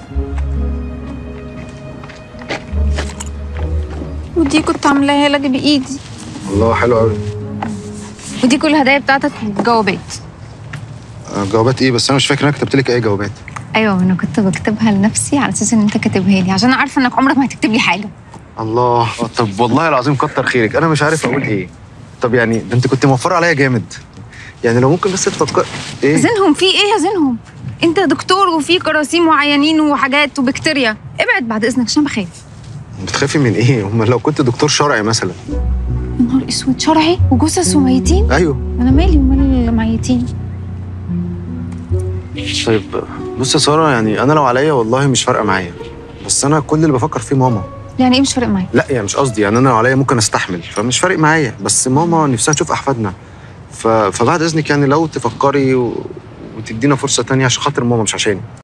ودي كنت عاملاها لك بايدي الله حلو قوي ودي كل الهدايا بتاعتك جوابات جوابات ايه بس انا مش فاكر انا كتبت لك ايه جوابات ايوه انا كنت بكتبها لنفسي على اساس ان انت كاتبها لي عشان عارفه انك عمرك ما هتكتب لي حاجه الله طب والله العظيم كتر خيرك انا مش عارف اقول ايه طب يعني ده انت كنت موفره عليا جامد يعني لو ممكن بس تفكر ايه زينهم في ايه يا زينهم انت دكتور وفي جراثيم وعيانين وحاجات وبكتيريا ابعد بعد اذنك عشان بخاف بتخافي من ايه هم لو كنت دكتور شرعي مثلا يا نهار اسود شرعي وجثث وميتين ايوه انا مالي ومال الميتين طيب بص يا ساره يعني انا لو عليا والله مش فارقه معايا بس انا كل اللي بفكر فيه ماما يعني ايه مش فارق معايا لا يعني مش قصدي يعني انا لو عليا ممكن استحمل فمش فارق معايا بس ماما نفسها تشوف احفادنا ف... فبعد اذنك يعني لو تفكري و... وتدينا فرصه تانية عشان خاطر ماما مش عشاني